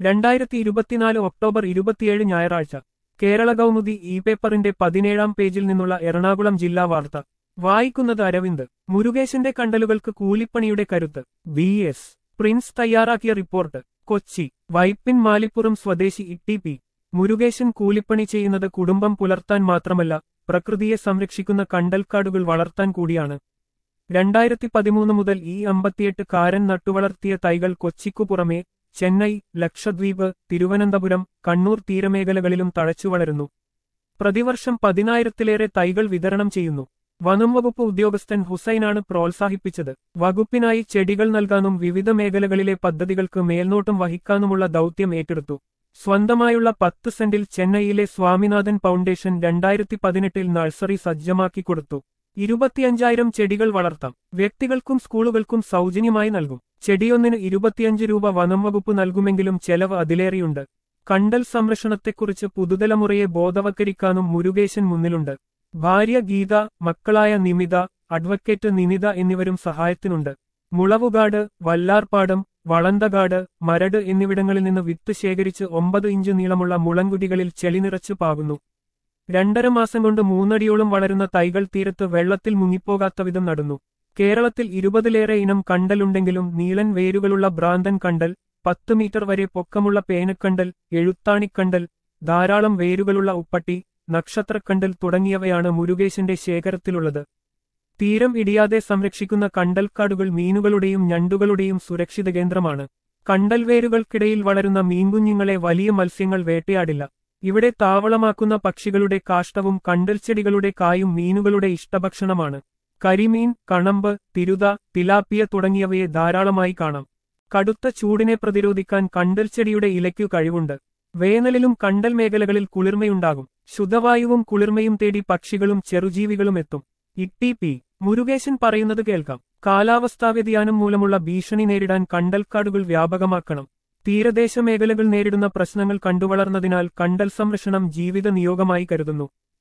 രണ്ടായിരത്തി ഇരുപത്തിനാല് ഒക്ടോബർ ഇരുപത്തിയേഴ് ഞായറാഴ്ച കേരള കൗമുദി ഇ പേപ്പറിന്റെ പതിനേഴാം പേജിൽ നിന്നുള്ള എറണാകുളം ജില്ലാ വാർത്ത വായിക്കുന്നത് അരവിന്ദ് മുരുകേശന്റെ കണ്ടലുകൾക്ക് കൂലിപ്പണിയുടെ കരുത്ത് ബി എസ് പ്രിൻസ് തയ്യാറാക്കിയ റിപ്പോർട്ട് കൊച്ചി വൈപ്പിൻ മാലിപ്പുറം സ്വദേശി ഇട്ടി പി മുരുകേശൻ കൂലിപ്പണി ചെയ്യുന്നത് കുടുംബം പുലർത്താൻ മാത്രമല്ല പ്രകൃതിയെ സംരക്ഷിക്കുന്ന കണ്ടൽക്കാടുകൾ വളർത്താൻ കൂടിയാണ് രണ്ടായിരത്തി പതിമൂന്ന് മുതൽ ഈ അമ്പത്തിയെട്ട് കാരൻ നട്ടുവളർത്തിയ തൈകൾ കൊച്ചിക്കു പുറമെ ചെന്നൈ ലക്ഷദ്വീപ് തിരുവനന്തപുരം കണ്ണൂർ തീരമേഖലകളിലും തഴച്ചു വളരുന്നു പ്രതിവർഷം പതിനായിരത്തിലേറെ തൈകൾ വിതരണം ചെയ്യുന്നു വനം വകുപ്പ് ഉദ്യോഗസ്ഥൻ ഹുസൈനാണ് പ്രോത്സാഹിപ്പിച്ചത് വകുപ്പിനായി ചെടികൾ നൽകാനും വിവിധ മേഖലകളിലെ പദ്ധതികൾക്ക് മേൽനോട്ടം വഹിക്കാനുമുള്ള ദൗത്യം ഏറ്റെടുത്തു സ്വന്തമായുള്ള പത്ത് സെന്റിൽ ചെന്നൈയിലെ സ്വാമിനാഥൻ ഫൗണ്ടേഷൻ രണ്ടായിരത്തി പതിനെട്ടിൽ നഴ്സറി സജ്ജമാക്കി കൊടുത്തു ഇരുപത്തിയഞ്ചായിരം ചെടികൾ വളർത്താം വ്യക്തികൾക്കും സ്കൂളുകൾക്കും സൗജന്യമായി നൽകും ചെടിയൊന്നിന് ഇരുപത്തിയഞ്ച് രൂപ വനം വകുപ്പ് നൽകുമെങ്കിലും ചെലവ് അതിലേറെയുണ്ട് കണ്ടൽ സംരക്ഷണത്തെക്കുറിച്ച് പുതുതലമുറയെ ബോധവൽക്കരിക്കാനും മുരുകേശൻ മുന്നിലുണ്ട് ഭാര്യ ഗീത മക്കളായ നിമിത അഡ്വക്കേറ്റ് നിനിത എന്നിവരും സഹായത്തിനുണ്ട് മുളവുകാട് വല്ലാർപാടം വളന്തകാട് മരട് എന്നിവിടങ്ങളിൽ നിന്ന് വിത്ത് ശേഖരിച്ച് ഒമ്പത് ഇഞ്ച് നീളമുള്ള മുളങ്കുടികളിൽ ചെളി നിറച്ചു പാകുന്നു രണ്ടര മാസം കൊണ്ട് മൂന്നടിയോളം വളരുന്ന തൈകൾ തീരത്ത് വെള്ളത്തിൽ മുങ്ങിപ്പോകാത്ത വിധം നടന്നു കേരളത്തിൽ ഇരുപതിലേറെ ഇനം കണ്ടലുണ്ടെങ്കിലും നീളൻ വേരുകളുള്ള ഭ്രാന്തൻ കണ്ടൽ പത്ത് മീറ്റർ വരെ പൊക്കമുള്ള പേനക്കണ്ടൽ എഴുത്താണിക്കണ്ടൽ ധാരാളം വേരുകളുള്ള ഉപ്പട്ടി നക്ഷത്രക്കണ്ടൽ തുടങ്ങിയവയാണ് മുരുകേശന്റെ ശേഖരത്തിലുള്ളത് തീരം ഇടിയാതെ സംരക്ഷിക്കുന്ന കണ്ടൽക്കാടുകൾ മീനുകളുടെയും ഞണ്ടുകളുടെയും സുരക്ഷിത കേന്ദ്രമാണ് കണ്ടൽ വേരുകൾക്കിടയിൽ വളരുന്ന മീൻകുഞ്ഞുങ്ങളെ വലിയ മത്സ്യങ്ങൾ വേട്ടയാടില്ല ഇവിടെ താവളമാക്കുന്ന പക്ഷികളുടെ കാഷ്ടവും കണ്ടൽച്ചെടികളുടെ കായും മീനുകളുടെ ഇഷ്ടഭക്ഷണമാണ് കരിമീൻ കണമ്പ് തിരുത തിലാപ്പിയ തുടങ്ങിയവയെ ധാരാളമായി കാണാം കടുത്ത ചൂടിനെ പ്രതിരോധിക്കാൻ കണ്ടൽച്ചെടിയുടെ ഇലയ്ക്കു കഴിവുണ്ട് വേനലിലും കണ്ടൽ മേഖലകളിൽ കുളിർമയുണ്ടാകും ശുദ്ധവായുവും കുളിർമയും തേടി പക്ഷികളും ചെറുജീവികളും എത്തും ഇട്ടി പി മുരുകേശൻ പറയുന്നത് കേൾക്കാം കാലാവസ്ഥാ വ്യതിയാനം മൂലമുള്ള ഭീഷണി നേരിടാൻ കണ്ടൽക്കാടുകൾ വ്യാപകമാക്കണം തീരദേശ മേഖലകൾ നേരിടുന്ന പ്രശ്നങ്ങൾ കണ്ടുവളർന്നതിനാൽ കണ്ടൽ സംരക്ഷണം ജീവിത നിയോഗമായി കരുതുന്നു